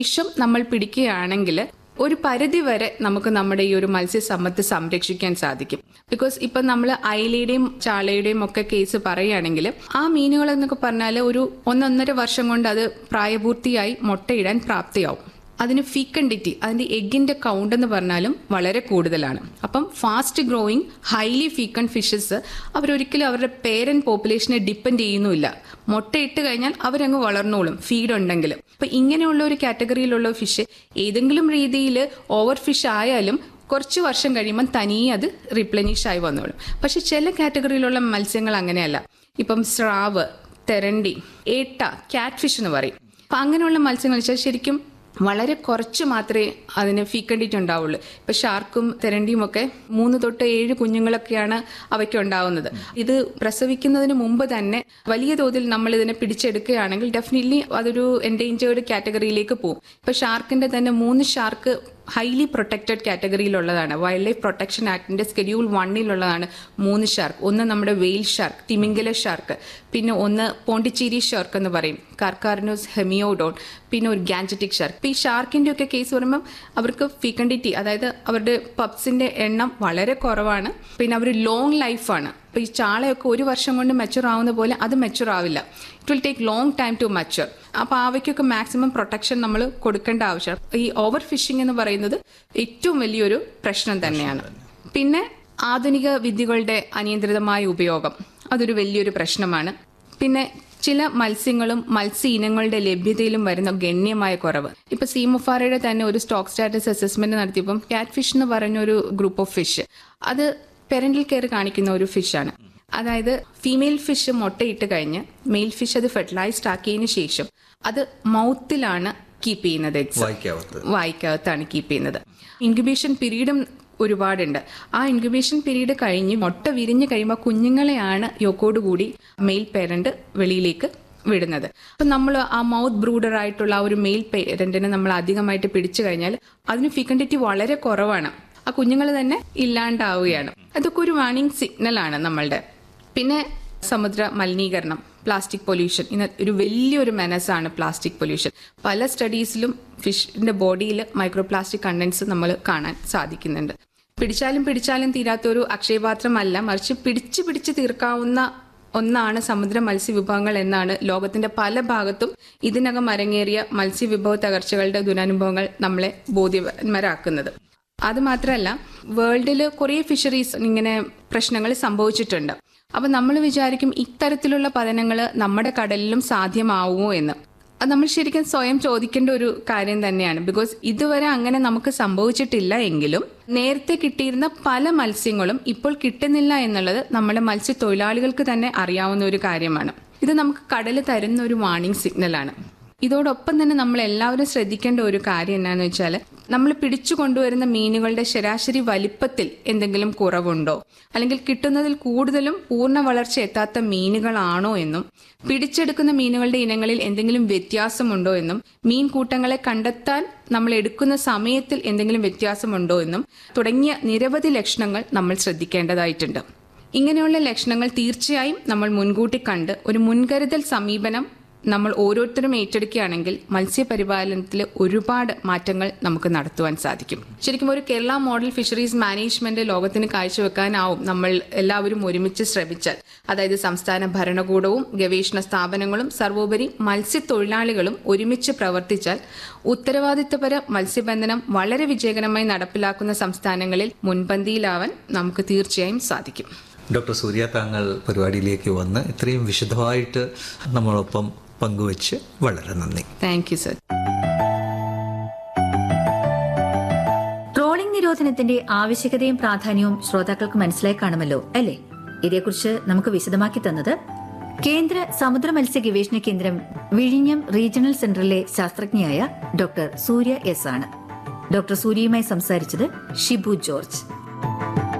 വിഷം നമ്മൾ പിടിക്കുകയാണെങ്കിൽ ഒരു പരിധി വരെ നമുക്ക് നമ്മുടെ ഈ ഒരു മത്സ്യസമ്പത്ത് സംരക്ഷിക്കാൻ സാധിക്കും ബിക്കോസ് ഇപ്പം നമ്മൾ അയിലയുടെയും ചാളയുടെയും ഒക്കെ കേസ് പറയുകയാണെങ്കിൽ ആ മീനുകൾ എന്നൊക്കെ പറഞ്ഞാൽ ഒരു ഒന്നൊന്നര വർഷം കൊണ്ട് അത് പ്രായപൂർത്തിയായി മുട്ടയിടാൻ പ്രാപ്തിയാവും അതിന് ഫീക്കൻഡിറ്റി അതിന്റെ എഗിന്റെ കൗണ്ട് എന്ന് പറഞ്ഞാലും വളരെ കൂടുതലാണ് അപ്പം fast growing highly fecund fishes അവരൊരിക്കലും അവരുടെ പേരന്റ് പോപ്പുലേഷനെ ഡിപ്പെൻഡ് ചെയ്യുന്നുമില്ല മുട്ടയിട്ട് കഴിഞ്ഞാൽ അവരങ്ങ് വളർന്നോളും ഫീഡ് ഉണ്ടെങ്കിൽ അപ്പൊ ഇങ്ങനെയുള്ള ഒരു കാറ്റഗറിയിലുള്ള ഫിഷ് ഏതെങ്കിലും രീതിയിൽ ഓവർ ഫിഷ് ആയാലും കുറച്ച് വർഷം കഴിയുമ്പോൾ തനിയെ അത് റിപ്ലനിഷ് ആയി വന്നോളും പക്ഷെ ചില കാറ്റഗറിയിലുള്ള മത്സ്യങ്ങൾ അങ്ങനെയല്ല ഇപ്പം സ്രാവ് തെരണ്ടി ഏട്ട കാറ്റ് ഫിഷ് എന്ന് പറയും അപ്പൊ അങ്ങനെയുള്ള മത്സ്യങ്ങൾ വെച്ചാൽ ശരിക്കും വളരെ കുറച്ച് മാത്രമേ അതിന് ഫീക്കണ്ടിറ്റ് ഉണ്ടാവുള്ളൂ ഇപ്പൊ ഷാർക്കും തെരണ്ടിയും ഒക്കെ മൂന്ന് തൊട്ട് ഏഴ് കുഞ്ഞുങ്ങളൊക്കെയാണ് അവയ്ക്ക് ഉണ്ടാവുന്നത് ഇത് പ്രസവിക്കുന്നതിന് മുമ്പ് തന്നെ വലിയ തോതിൽ നമ്മൾ ഇതിനെ പിടിച്ചെടുക്കുകയാണെങ്കിൽ ഡെഫിനറ്റ്ലി അതൊരു എൻഡേഞ്ചേർഡ് കാറ്റഗറിയിലേക്ക് പോകും ഇപ്പൊ ഷാർക്കിന്റെ തന്നെ മൂന്ന് ഷാർക്ക് ഹൈലി പ്രൊട്ടക്റ്റഡ് കാറ്റഗറിയിലുള്ളതാണ് വൈൽഡ് ലൈഫ് പ്രൊട്ടക്ഷൻ ആക്ടിന്റെ സ്കെഡ്യൂൾ വണ്ണിലുള്ളതാണ് മൂന്ന് ഷാർക്ക് ഒന്ന് നമ്മുടെ വെയിൽ ഷാർക്ക് തിമിംഗല ഷാർക്ക് പിന്നെ ഒന്ന് പോണ്ടിച്ചേരി ഷാർക്ക് എന്ന് പറയും കാർക്കാർനോസ് ഹെമിയോഡോൺ പിന്നെ ഒരു ഗാൻജറ്റിക് ഷാർക്ക് ഇപ്പൊ ഈ ഷാർക്കിന്റെ ഒക്കെ കേസ് പറയുമ്പോൾ അവർക്ക് ഫിക്കണ്ടിറ്റി അതായത് അവരുടെ പപ്സിന്റെ എണ്ണം വളരെ കുറവാണ് പിന്നെ അവർ ലോങ് ലൈഫാണ് ഇപ്പൊ ഈ ചാളയൊക്കെ ഒരു വർഷം കൊണ്ട് മെച്ചുർ ആവുന്ന പോലെ അത് മെച്ചുർ ആവില്ല it will take long time to mature അപ്പൊ അവയ്ക്കൊക്കെ മാക്സിമം പ്രൊട്ടക്ഷൻ നമ്മൾ കൊടുക്കേണ്ട ആവശ്യം ഈ ഓവർ ഫിഷിംഗ് എന്ന് പറയുന്നത് ഏറ്റവും വലിയൊരു പ്രശ്നം തന്നെയാണ് പിന്നെ ആധുനിക വിദ്യകളുടെ അനിയന്ത്രിതമായ ഉപയോഗം അതൊരു വലിയൊരു പ്രശ്നമാണ് പിന്നെ ചില മത്സ്യങ്ങളും മത്സ്യ ഇനങ്ങളുടെ ലഭ്യതയിലും വരുന്ന ഗണ്യമായ കുറവ് ഇപ്പൊ സീമുഫാറയുടെ തന്നെ ഒരു സ്റ്റോക്ക് സ്റ്റാറ്റസ് അസസ്മെന്റ് നടത്തിയപ്പം കാറ്റ് ഫിഷ് എന്ന് പറഞ്ഞ ഒരു ഗ്രൂപ്പ് ഓഫ് ഫിഷ് അത് പെരന്റൽ കെയർ കാണിക്കുന്ന ഒരു ഫിഷാണ് അതായത് ഫീമെയിൽ ഫിഷ് മുട്ടയിട്ട് കഴിഞ്ഞ് മെയിൽ ഫിഷ് അത് ഫെർട്ടിലൈസ്ഡ് ആക്കിയതിനു ശേഷം അത് മൗത്തിലാണ് കീപ്പ് ചെയ്യുന്നത് eggs. വായിക്കാവത്ത് വായിക്കകത്താണ് കീപ്പ് ചെയ്യുന്നത് ഇൻക്യുബേഷൻ പീരീഡും ഒരുപാടുണ്ട് ആ ഇൻക്യുബേഷൻ പീരീഡ് കഴിഞ്ഞ് മുട്ട വിരിഞ്ഞ് കഴിയുമ്പോൾ കുഞ്ഞുങ്ങളെയാണ് യോക്കോടുകൂടി മെയിൽ പേരന്റ് വെളിയിലേക്ക് വിടുന്നത് അപ്പൊ നമ്മൾ ആ മൗത്ത് ബ്രൂഡർ ആയിട്ടുള്ള ആ ഒരു മെയിൽ പേരന്റിനെ നമ്മൾ അധികമായിട്ട് പിടിച്ചു കഴിഞ്ഞാൽ അതിന് ഫിക്കണ്ടിറ്റി വളരെ കുറവാണ് ആ കുഞ്ഞുങ്ങൾ തന്നെ ഇല്ലാണ്ടാവുകയാണ് അതൊക്കെ ഒരു വാണിംഗ് സിഗ്നലാണ് നമ്മളുടെ പിന്നെ സമുദ്ര മലിനീകരണം പ്ലാസ്റ്റിക് പൊല്യൂഷൻ ഇന്ന് ഒരു വലിയൊരു മെനസാണ് പ്ലാസ്റ്റിക് പൊല്യൂഷൻ പല സ്റ്റഡീസിലും ഫിഷിന്റെ ബോഡിയിൽ മൈക്രോ പ്ലാസ്റ്റിക് കണ്ടൻസ് നമ്മൾ കാണാൻ സാധിക്കുന്നുണ്ട് പിടിച്ചാലും പിടിച്ചാലും തീരാത്തൊരു അക്ഷയപാത്രമല്ല മറിച്ച് പിടിച്ച് പിടിച്ച് തീർക്കാവുന്ന ഒന്നാണ് സമുദ്ര മത്സ്യവിഭവങ്ങൾ എന്നാണ് ലോകത്തിന്റെ പല ഭാഗത്തും ഇതിനകം അരങ്ങേറിയ മത്സ്യവിഭവ തകർച്ചകളുടെ ദുരനുഭവങ്ങൾ നമ്മളെ ബോധ്യന്മാരാക്കുന്നത് അത് മാത്രമല്ല വേൾഡിൽ കുറേ ഫിഷറീസ് ഇങ്ങനെ പ്രശ്നങ്ങൾ സംഭവിച്ചിട്ടുണ്ട് അപ്പൊ നമ്മൾ വിചാരിക്കും ഇത്തരത്തിലുള്ള പതനങ്ങൾ നമ്മുടെ കടലിലും സാധ്യമാവുമോ എന്ന് അത് നമ്മൾ ശരിക്കും സ്വയം ചോദിക്കേണ്ട ഒരു കാര്യം തന്നെയാണ് ബിക്കോസ് ഇതുവരെ അങ്ങനെ നമുക്ക് സംഭവിച്ചിട്ടില്ല എങ്കിലും നേരത്തെ കിട്ടിയിരുന്ന പല മത്സ്യങ്ങളും ഇപ്പോൾ കിട്ടുന്നില്ല എന്നുള്ളത് നമ്മുടെ മത്സ്യത്തൊഴിലാളികൾക്ക് തന്നെ അറിയാവുന്ന ഒരു കാര്യമാണ് ഇത് നമുക്ക് കടൽ തരുന്ന ഒരു വാർണിംഗ് സിഗ്നലാണ് ഇതോടൊപ്പം തന്നെ നമ്മൾ എല്ലാവരും ശ്രദ്ധിക്കേണ്ട ഒരു കാര്യം എന്താണെന്ന് വെച്ചാൽ നമ്മൾ പിടിച്ചു കൊണ്ടുവരുന്ന മീനുകളുടെ ശരാശരി വലിപ്പത്തിൽ എന്തെങ്കിലും കുറവുണ്ടോ അല്ലെങ്കിൽ കിട്ടുന്നതിൽ കൂടുതലും പൂർണ്ണ വളർച്ച എത്താത്ത മീനുകളാണോ എന്നും പിടിച്ചെടുക്കുന്ന മീനുകളുടെ ഇനങ്ങളിൽ എന്തെങ്കിലും വ്യത്യാസമുണ്ടോ എന്നും മീൻ കൂട്ടങ്ങളെ കണ്ടെത്താൻ നമ്മൾ എടുക്കുന്ന സമയത്തിൽ എന്തെങ്കിലും വ്യത്യാസമുണ്ടോ എന്നും തുടങ്ങിയ നിരവധി ലക്ഷണങ്ങൾ നമ്മൾ ശ്രദ്ധിക്കേണ്ടതായിട്ടുണ്ട് ഇങ്ങനെയുള്ള ലക്ഷണങ്ങൾ തീർച്ചയായും നമ്മൾ മുൻകൂട്ടി കണ്ട് ഒരു മുൻകരുതൽ സമീപനം നമ്മൾ ഓരോരുത്തരും ഏറ്റെടുക്കുകയാണെങ്കിൽ മത്സ്യപരിപാലനത്തിൽ ഒരുപാട് മാറ്റങ്ങൾ നമുക്ക് നടത്തുവാൻ സാധിക്കും ശരിക്കും ഒരു കേരള മോഡൽ ഫിഷറീസ് മാനേജ്മെന്റ് ലോകത്തിന് കാഴ്ചവെക്കാനാവും നമ്മൾ എല്ലാവരും ഒരുമിച്ച് ശ്രമിച്ചാൽ അതായത് സംസ്ഥാന ഭരണകൂടവും ഗവേഷണ സ്ഥാപനങ്ങളും സർവോപരി മത്സ്യത്തൊഴിലാളികളും ഒരുമിച്ച് പ്രവർത്തിച്ചാൽ ഉത്തരവാദിത്തപര മത്സ്യബന്ധനം വളരെ വിജയകരമായി നടപ്പിലാക്കുന്ന സംസ്ഥാനങ്ങളിൽ മുൻപന്തിയിലാവാൻ നമുക്ക് തീർച്ചയായും സാധിക്കും ഡോക്ടർ സൂര്യ താങ്കൾ പരിപാടിയിലേക്ക് വന്ന് ഇത്രയും വിശദമായിട്ട് നമ്മളൊപ്പം പങ്കുവച്ച് വളരെ നന്ദി താങ്ക് യു സർ ട്രോളിംഗ് നിരോധനത്തിന്റെ ആവശ്യകതയും പ്രാധാന്യവും ശ്രോതാക്കൾക്ക് മനസ്സിലായി കാണുമല്ലോ അല്ലേ ഇതേക്കുറിച്ച് നമുക്ക് വിശദമാക്കി തന്നത് കേന്ദ്ര സമുദ്ര മത്സ്യ ഗവേഷണ കേന്ദ്രം വിഴിഞ്ഞം റീജിയണൽ സെന്ററിലെ ശാസ്ത്രജ്ഞയായ ഡോക്ടർ സൂര്യ എസ് ആണ് ഡോക്ടർ സൂര്യയുമായി സംസാരിച്ചത് ഷിബു ജോർജ്